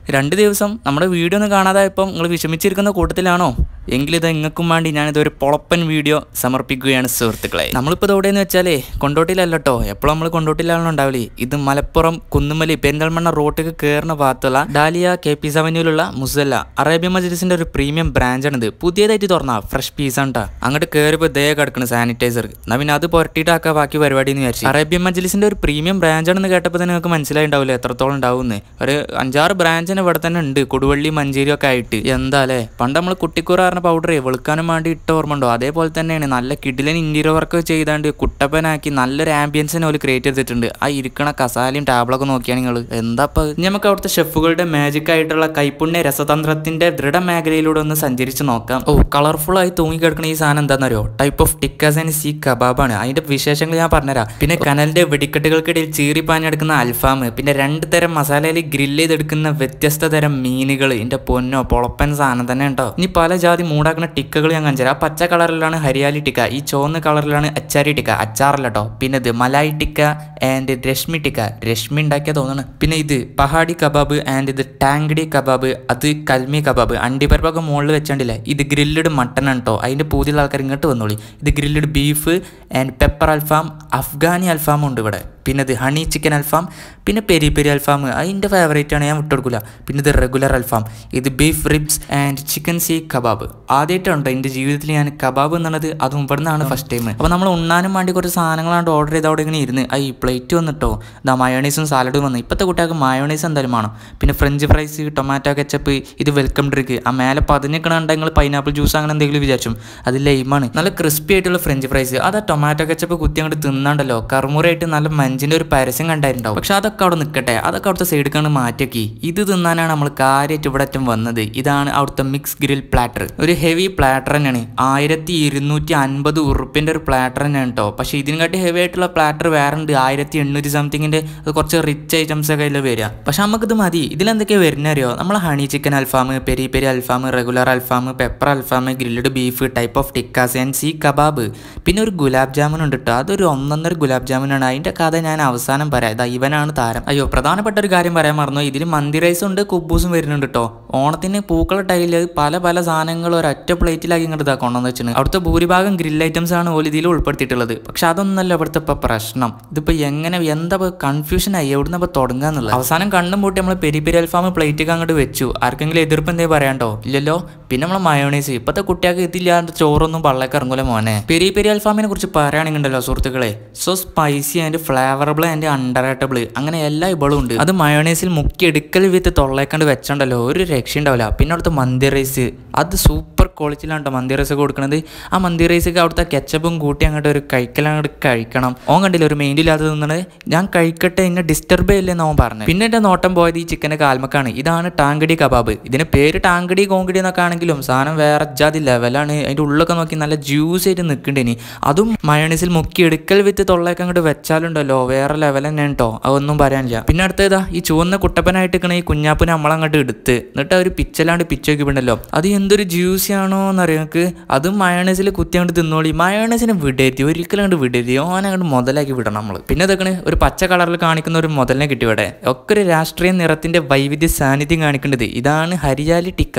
രണ്ട് ദിവസം നമ്മുടെ വീഡിയോ ഒന്നും കാണാതായപ്പം നിങ്ങൾ വിഷമിച്ചിരിക്കുന്ന കൂട്ടത്തിലാണോ എങ്കിലിത് നിങ്ങൾക്കും വേണ്ടി ഞാനിത് ഒരു പൊളപ്പൻ വീഡിയോ സമർപ്പിക്കുകയാണ് സുഹൃത്തുക്കളെ നമ്മളിപ്പോൾ ഇതെവിടെയെന്ന് വെച്ചാലേ കൊണ്ടോട്ടിലല്ല കേട്ടോ എപ്പോഴും നമ്മൾ കൊണ്ടോട്ടിലാണല്ലോ ഉണ്ടാവില്ലേ ഇത് മലപ്പുറം കുന്നുമലി പെരിന്തൽമണ്ണ റോട്ടിലേക്ക് കയറുന്ന ഭാഗത്തുള്ള ഡാലിയ കെ പി അവന്യൂലുള്ള മുസല്ല അറേബ്യ മജ്ലിസിന്റെ ഒരു പ്രീമിയം ബ്രാഞ്ചാണിത് പുതിയതായിട്ട് തുറന്ന ഫ്രഷ് പീസാണ് ട്ടാ അങ്ങോട്ട് കയറിയപ്പോൾ ദേ കിടക്കണം സാനിറ്റൈസർ എന്നാ പിന്നെ അത് പുരട്ടിയിട്ടാക്കുക ബാക്കി പരിപാടി എന്ന് വിചാരിച്ചു അറേബ്യൻ മജ്ലിസിന്റെ ഒരു പ്രീമിയം ബ്രാഞ്ചാണെന്ന് കേട്ടപ്പോൾ തന്നെ നിങ്ങൾക്ക് മനസ്സിലായിണ്ടാവില്ല എത്രത്തോളം ഉണ്ടാവുമെന്ന് ഒരു അഞ്ചാറ് ബ്രാഞ്ചിന് ഇവിടെ തന്നെ ഉണ്ട് കൊടുവള്ളി മഞ്ചേരി ഒക്കെ ആയിട്ട് എന്താ അല്ലേ പണ്ട് നമ്മൾ കുട്ടിക്കൂറ പറഞ്ഞ പൗഡർ വെളുക്കാനും വേണ്ടി ഇട്ട ഓർമ്മ ഉണ്ടോ അതേപോലെ തന്നെയാണ് നല്ല കിഡിലൻ ഇന്റീരിയർ വർക്ക് ചെയ്താണ്ട് കുട്ടപ്പനാക്കി നല്ലൊരു ആംബിയൻസിനെ ഓല് ക്രിയേറ്റ് ചെയ്തിട്ടുണ്ട് ആ ഇരിക്കണ കസാലയും ടാബിളൊക്കെ നോക്കിയാൽ നിങ്ങൾ എന്താ ഇപ്പൊ ഇനി നമുക്ക് അവിടുത്തെ ഷെഫുകളുടെ മാജിക് ആയിട്ടുള്ള കൈപ്പുണ്യ രസതന്ത്രത്തിന്റെ ദൃഢമേഖലയിലൂടെ ഒന്ന് സഞ്ചരിച്ച് നോക്കാം ഓ കളർഫുൾ ആയി തൂങ്ങിക്കിടക്കുന്ന ഈ സാധനം എന്താണെന്നറിയോ type of tikkas and seekh കബാബാണ് അതിന്റെ വിശേഷങ്ങൾ ഞാൻ പറഞ്ഞുതരാം പിന്നെ കനലിന്റെ വെടിക്കെട്ടുകൾക്കിടയിൽ ചീറിപ്പാഞ്ഞെടുക്കുന്ന അൽഫാം പിന്നെ രണ്ട് തരം മസാലയിൽ ഗ്രില്ല് ചെയ്തെടുക്കുന്ന വ്യത്യസ്ത തരം മീനുകൾ ഇതിന്റെ പൊന്നോ പൊളപ്പൻ സാധനം തന്നെ ഉണ്ടോ ഇനി പല ജാതി മൂടാക്കുന്ന ടിക്കകൾ ഞാൻ കാണിച്ചു തരാം. ആ പച്ച കളറിലാണ് ഹരിയാലി ടിക്ക ഈ ചുവന്ന കളറിലാണ് അച്ചാരി ടിക്ക അച്ചാറല്ല കേട്ടോ പിന്നെ ഇത് മലായി ടിക്ക ആൻഡ് രശ്മി ടിക്ക രശ്മി ഉണ്ടാക്കിയ തോന്നുന്നു പിന്നെ ഇത് പഹാഡി കബാബ് ആൻഡ് ഇത് ടാങ്കടി കബാബ് അത് കൽമി കബാബ് അണ്ടിപ്പരപ്പൊക്കെ മുകളിൽ വെച്ചോണ്ടില്ലേ ഇത് ഗ്രില്ലഡ് മട്ടൺ ആണ് കേട്ടോ അതിന്റെ പൂതിയുള്ള ആൾക്കാർ ഇങ്ങോട്ട് വന്നോളി ഇത് grilled beef and pepper alfaham Afghani അൽഫാമും ഉണ്ട് ഇവിടെ പിന്നെ ഇത് ഹണി ചിക്കൻ അൽഫാം പിന്നെ പെരി പെരി അൽഫാം അതിൻ്റെ ഫേവറേറ്റ് ആണ് ഞാൻ വിട്ടുകൊടുക്കില്ല പിന്നെ ഇത് റെഗുലർ അൽഫാം ഇത് beef ribs and chicken seekh kebab ആദ്യമായിട്ടുണ്ട് എൻ്റെ ജീവിതത്തിൽ ഞാൻ കബാബ് എന്നുള്ളത് അതും ഇവിടെ നിന്നാണ് ഫസ്റ്റ് ടൈം അപ്പോൾ നമ്മൾ ഉണ്ണാനും വേണ്ടി കുറച്ച് സാധനങ്ങളാണ്ട് ഓർഡർ ചെയ്ത് അവിടെ ഇങ്ങനെ ഇരുന്ന് ആ ഈ പ്ലേറ്റ് വന്നിട്ടോ ഇതാ മയോണൈസും സാലഡും വന്നു ഇപ്പോഴത്തെ കുട്ടികൾക്ക് മയോണൈസ് എന്തായാലും വേണം പിന്നെ ഫ്രഞ്ച് ഫ്രൈസ് ടൊമാറ്റോ കെച്ചപ്പ് ഇത് വെൽക്കം ഡ്രിങ്ക് ആ മേലെ പതിഞ്ഞിക്കണുണ്ട് നിങ്ങൾ പൈനാപ്പിൾ ജ്യൂസ് അങ്ങനെ എന്തെങ്കിലും വിചാരിച്ചും അത് ലൈമാണ് നല്ല ക്രിസ്പി ആയിട്ടുള്ള ഫ്രഞ്ച് ഫ്രൈസ് അത് ആ ടൊമാറ്റോ കെച്ചപ്പ് കുത്തി അങ്ങോട്ട് തിന്നാണ്ടല്ലോ കറുമുറായിട്ട് നല്ല മഞ്ചിൻ്റെ ഒരു പരസ്യം കണ്ടായിട്ടുണ്ടാവും പക്ഷെ അതൊക്കെ അവിടെ നിൽക്കട്ടെ അതൊക്കെ അവിടുത്തെ സൈഡിൽ കണ്ട് മാറ്റിയൊക്കെ ഇത് തിന്നാനാണ് നമ്മൾ കാര്യമായിട്ട് ഇവിടെ അറ്റം വന്നത് ഇതാണ് അവിടുത്തെ മിക്സ് ഗ്രിൽ പ്ലാറ്റർ ഒരു ഹെവി പ്ലാറ്റർ തന്നെയാണ് ആയിരത്തി ഇരുന്നൂറ്റി അൻപത് ഉറുപ്പിൻ്റെ ഒരു പ്ലാറ്റർ തന്നെയാണ് കേട്ടോ പക്ഷേ ഇതിനെക്കാട്ടി ഹെവി ആയിട്ടുള്ള പ്ലാറ്റർ വേറെ ഉണ്ട് ആയിരത്തി എണ്ണൂറ്റി സംതിങ്ങിൻ്റെ അത് കുറച്ച് റിച്ച് ഐറ്റംസ് ഒക്കെ അതിൽ വരിക പക്ഷെ നമുക്കിത് മതി ഇതിലെന്തൊക്കെയാണ് വരുന്നത് അറിയോ നമ്മൾ honey chicken alfaham peri peri alfaham regular alfaham pepper alfaham grilled beef type of tikkas and seekh kebab പിന്നെ ഒരു ഗുലാബ് ജാമുൻ ഉണ്ട് കേട്ടോ അതൊരു ഒന്നൊന്നര ഗുലാബ് ജാമുനാണ് അതിൻ്റെ കഥ ഞാൻ അവസാനം പറയാം ഇതാ ഇവനാണ് താരം അയ്യോ പ്രധാനപ്പെട്ട ഒരു കാര്യം പറയാൻ മറന്നു ഇതിൽ മന്തി റൈസും ഉണ്ട് കുബൂസും വരുന്നുണ്ട് കേട്ടോ ഓണത്തിന് പൂക്കള ടൈല് പല പല സാധനങ്ങൾ ഒരൊറ്റ പ്ലേറ്റിലാക്കി ഇങ്ങോട്ട് ഇതാ കൊണ്ടുവന്ന് വെച്ചിട്ടുണ്ട് അവിടുത്തെ ഭൂരിഭാഗം ഗ്രിൽ ഐറ്റംസ് ആണ് ഓല് ഇതിൽ ഉൾപ്പെടുത്തിയിട്ടുള്ളത് പക്ഷെ അതൊന്നല്ല ഇവിടുത്തെ ഇപ്പൊ പ്രശ്നം ഇതിപ്പോ എങ്ങനെ എന്താ കൺഫ്യൂഷൻ ആയി എവിടുന്ന ഇപ്പൊ തുടങ്ങാന്നുള്ളത് അവസാനം കണ്ണും പൂട്ടി നമ്മൾ പെരി പെരി അൽഫാം പ്ലേറ്റ് അങ്ങോട്ട് വെച്ചു ആർക്കെങ്കിലും എതിർപ്പ് എന്തേ പറയാണ്ടോ ഇല്ലല്ലോ പിന്നെ നമ്മളെ മയോണൈസ് ഇപ്പത്തെ കുട്ടികൾക്ക് ഇതില്ലാണ്ട് ചോറൊന്നും പള്ളക്ക് ഇറങ്ങൂല മോനെ പെരി പെരി അൽഫാമിനെ കുറിച്ച് പറയുകയാണെങ്കിലോ സുഹൃത്തുക്കളെ so spicy and flavourable and underratable അങ്ങനെ എല്ലാ ഇബളും ഉണ്ട് അത് മയോണൈസിൽ മുക്കി എടുക്കൽ വിത്ത് തൊള്ളേക്കണ്ട് വെച്ചോണ്ടല്ലോ ഒരു രക്ഷ ഉണ്ടാവില്ല പിന്നെ അവിടുത്തെ മന്തി റൈസ് അത് സൂപ്പർ ക്വാളിറ്റിയിലാണ് കേട്ടോ മന്തി റൈസ് ഒക്കെ കൊടുക്കുന്നത് ആ മന്തി റൈസൊക്കെ അവിടുത്തെ കെച്ചപ്പും കൂട്ടി അങ്ങോട്ട് ഒരു കഴിക്കലങ്ങോട്ട് കഴിക്കണം ഓൻ കണ്ടില്ല ഒരു മെയിൻ ഇല്ലാതെ നിന്നത് ഞാൻ കഴിക്കട്ടെ എന്നെ ഡിസ്റ്റർബ് ചെയ്യില്ലെന്ന് അവൻ പറഞ്ഞു പിന്നെ എൻ്റെ നോട്ടം പോയത് ഈ ചിക്കൻ്റെ കാൽമക്കാണ് ഇതാണ് ടാങ്കടി കബാബ് ഇതിന് പേര് ടാങ്കടി കോങ്കടി എന്നൊക്കെ ആണെങ്കിലും സാധനം വേറെ ജാതി ലെവലാണ് അതിൻ്റെ ഉള്ളൊക്കെ നോക്കി നല്ല ജ്യൂസ് ആയിട്ട് നിൽക്കണ്ടേനി അതും മയോണൈസിൽ മുക്കി എടുക്കൽ വിത്ത് തൊള്ളയൊക്കെ അങ്ങോട്ട് വെച്ചാലുണ്ടല്ലോ വേറെ ലെവൽ തന്നെ കേട്ടോ അതൊന്നും പറയാനില്ല പിന്നെ അടുത്തതാ ഈ ചുവന്ന കുട്ടപ്പനായിട്ട് നിൽക്കണ ഈ കുഞ്ഞാപ്പിനെ നമ്മളങ്ങോട്ട് എടുത്ത് എന്നിട്ട് ആ ഒരു പിച്ചലാണ്ട് പിച്ച് നോക്കിയിട്ടുണ്ടല്ലോ അത് എന്തൊരു ജ്യൂസി ആണോ എന്നറിയാം നിങ്ങൾക്ക് അതും മയോണൈസിൽ കുത്തി അങ്ങോട്ട് തിന്നോളി മയോണൈസിനെ വിടരുതി ഒരിക്കലും അങ്ങോട്ട് വിടരുതി ഓനെ അങ്ങോട്ട് മുതലാക്കി വിടണം നമ്മൾ പിന്നെ ഇതൊക്കെ ഒരു പച്ച കളറിൽ കാണിക്കുന്ന ഒരു മുതലിനെ കിട്ടി ഇവിടെ ഒക്കെ ഒരു രാഷ്ട്രീയ നിറത്തിന്റെ വൈവിധ്യ സാന്നിധ്യം കാണിക്കേണ്ടത് ഇതാണ് ഹരിയാലി ടിക്ക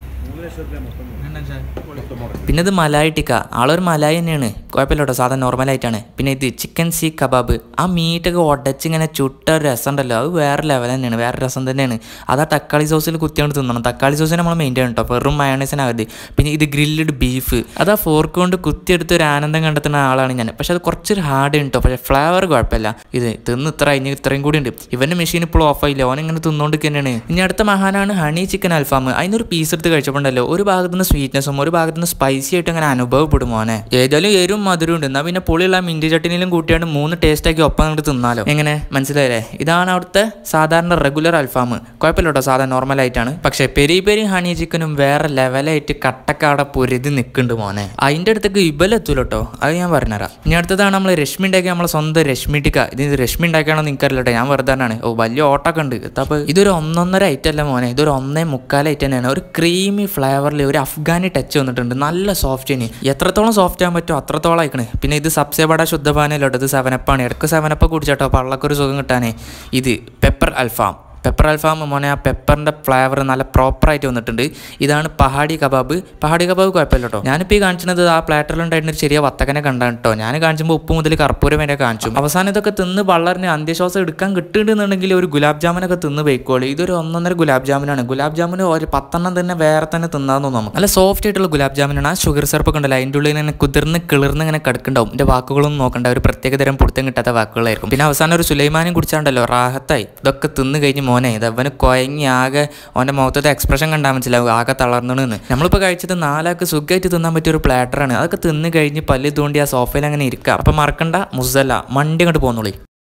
പിന്നെ ഇത് മലായി ടിക്ക ആളൊരു മലായി തന്നെയാണ് കുഴപ്പമില്ല കേട്ടോ സാധാരണ നോർമലായിട്ടാണ് പിന്നെ ഇത് ചിക്കൻ സീ കബാബ് ആ മീറ്റൊക്കെ ഉടച്ച് ഇങ്ങനെ ചുട്ട ഒരു രസം ഉണ്ടല്ലോ അത് വേറെ ലെവൽ തന്നെയാണ് വേറെ രസം തന്നെയാണ് അത് ആ തക്കാളി സോസിൽ കുത്തിയോണ്ട് തിന്നണം തക്കാളി സോസിന് നമ്മൾ മെയിൻ ചെയ്യണം കേട്ടോ വെറും മയണൈസിനകത്ത് പിന്നെ ഇത് ഗ്രില്ലഡ് ബീഫ് അത് ആ ഫോർക്ക് കൊണ്ട് കുത്തിയെടുത്ത് ഒരു ആനന്ദം കണ്ടെത്തുന്ന ആളാണ് ഞാൻ പക്ഷെ അത് കുറച്ചൊരു ഹാർഡ് ഉണ്ട് കേട്ടോ പക്ഷേ ഫ്ലേവർ കുഴപ്പമില്ല ഇത് തിന്ന് ഇത്ര ഇനി ഇത്രയും കൂടി ഉണ്ട് ഇവൻ്റെ മെഷീൻ ഇപ്പോൾ ഓഫ് ആയില്ല ഓൻ ഇങ്ങനെ തിന്നുകൊണ്ട് തന്നെയാണ് ഇനി അടുത്ത മഹാനാണ് ഹണി ചിക്കൻ അൽഫാം അതിനൊരു പീസ് എടുത്ത് കഴിച്ചപ്പോണ്ടല്ലോ ഒരു ഭാഗത്ത് നിന്ന് സ്വീറ്റ്നെസ്സും ഒരു ഭാഗത്ത് നിന്ന് സ്പൈസി ആയിട്ട് അങ്ങനെ അനുഭവപ്പെടും മോനെ ഏതായാലും എരും മധുരം ഉണ്ട് എന്നാൽ പിന്നെ പുളിയുള്ള മിൻറ്റി ചട്ടിനിലും കൂട്ടിയാണ്ട് മൂന്ന് ടേസ്റ്റ് ആക്കി ഒപ്പം അങ്ങോട്ട് തിന്നാലോ എങ്ങനെ മനസ്സിലായില്ലേ ഇതാണ് അവിടുത്തെ സാധാരണ റെഗുലർ അൽഫാം കുഴപ്പമില്ല കേട്ടോ സാധാരണ നോർമൽ ആയിട്ടാണ് പക്ഷേ പെരി പെരി ഹണി ചിക്കനും വേറെ ലെവലായിട്ട് കട്ടക്കാട പൊരുതി നിൽക്കുന്നുണ്ട് മോനെ അതിൻ്റെ അടുത്തേക്ക് ഇബലെത്തൂല കേട്ടോ അത് ഞാൻ പറഞ്ഞുതരാം ഇനി അടുത്തതാണ് നമ്മൾ രശ്മി ഉണ്ടാക്കിയ നമ്മളെ സ്വന്തം രശ്മി ടിക്ക ഇത് രശ്മി ഉണ്ടാക്കിയാണോ നിൽക്കാറില്ല കേട്ടോ ഞാൻ വെറുതെ ആണ് ഓ വലിയ ഓട്ടൊക്കെ ഉണ്ട് അപ്പോൾ ഇതൊരു ഒന്നൊന്നര ഐറ്റം അല്ല മോനെ ഇതൊരു ഒന്നേ മുക്കാൽ ഐറ്റം തന്നെയാണ് ഒരു ക്രീമി ഫ്ലേവറിൽ ഒരു അഫ്ഗാനി ടച്ച് വന്നിട്ടുണ്ട് നല്ല സോഫ്റ്റ് ഇനി എത്രത്തോളം സോഫ്റ്റ് ആകാൻ പറ്റുമോ അത്രത്തോളം ആയിക്കണേ പിന്നെ ഇത് സബ്സെ ബട ശുദ്ധപാനല്ലോ ഇത് സെവനപ്പാണ് ഇടയ്ക്ക് സെവനപ്പ് കുടിച്ചോട്ടോ പള്ളക്കൊരു സുഖം കിട്ടാനേ ഇത് പെപ്പർ അൽഫാം പെപ്പർ അൽഫാം മോനെ ആ പെപ്പറിൻ്റെ ഫ്ലേവർ നല്ല പ്രോപ്പറായിട്ട് വന്നിട്ടുണ്ട് ഇതാണ് പഹാടി കബാബ് പഹാടി കബാബ് കുഴപ്പമില്ല കേട്ടോ ഞാനിപ്പോൾ ഈ കാണിച്ചത് ആ പ്ലാറ്ററിലുണ്ടായിരുന്ന ഒരു ചെറിയ വത്തക്കനെ കണ്ടാണ് കേട്ടോ ഞാൻ കാണിച്ചുമ്പോൾ ഉപ്പ് മുതൽ കർപ്പൂരം വരെ കാണിച്ചു അവസാനം ഇതൊക്കെ തിന്ന് വളറിന് അന്ത്യശ്വാസം എടുക്കാൻ കിട്ടുന്നുണ്ടെങ്കിൽ ഒരു ഗുലാബ് ജാമുനൊക്കെ തിന്ന് പോയിക്കോളൂ ഇതൊരു ഒന്നൊന്നര ഗുലാബ് ജാമുനാണ് ഗുലാബ് ജാമുൻ ഒരു പത്തെണ്ണം തന്നെ വേറെ തന്നെ തിന്നാന്ന് നമുക്ക് നല്ല സോഫ്റ്റ് ആയിട്ടുള്ള ഗുലാബ് ജാമുനാണ് ആ ഷുഗർ സിറപ്പ് ഒക്കെ ഉണ്ടല്ലോ അതിൻ്റെ ഉള്ളിൽ ഇങ്ങനെ കുതിർന്ന് കിളിർന്ന് ഇങ്ങനെ കിടക്കുന്നുണ്ടാവും എൻ്റെ വാക്കുകളൊന്നും നോക്കണ്ട ഒരു പ്രത്യേക തരം പുറത്തും കിട്ടാത്ത വാക്കുകളായിരിക്കും പിന്നെ അവസാനം ഒരു സുലൈമാനും കുടിച്ചാണ്ടല്ലോ റാഹത്തായി ഇതൊക്കെ തിന്ന് കഴിഞ്ഞ് മോനെ ഇത് അവന് കൊയങ്ങി ആകെ അവൻ്റെ മുഖത്തത്തെ എക്സ്പ്രഷൻ കണ്ടാൽ മനസ്സിലാവും ആകെ തളർന്നിണെന്ന് നമ്മളിപ്പോൾ കഴിച്ചത് നാലാൾക്ക് സുഖമായിട്ട് തിന്നാൻ പറ്റിയ ഒരു പ്ലാറ്ററാണ് അതൊക്കെ തിന്ന് കഴിഞ്ഞ് പല്ല് തൂണ്ടി ആ സോഫയിൽ അങ്ങനെ ഇരിക്കുക അപ്പം മറക്കണ്ട മുസല മണ്ടി അങ്ങോട്ട് പോന്നോളി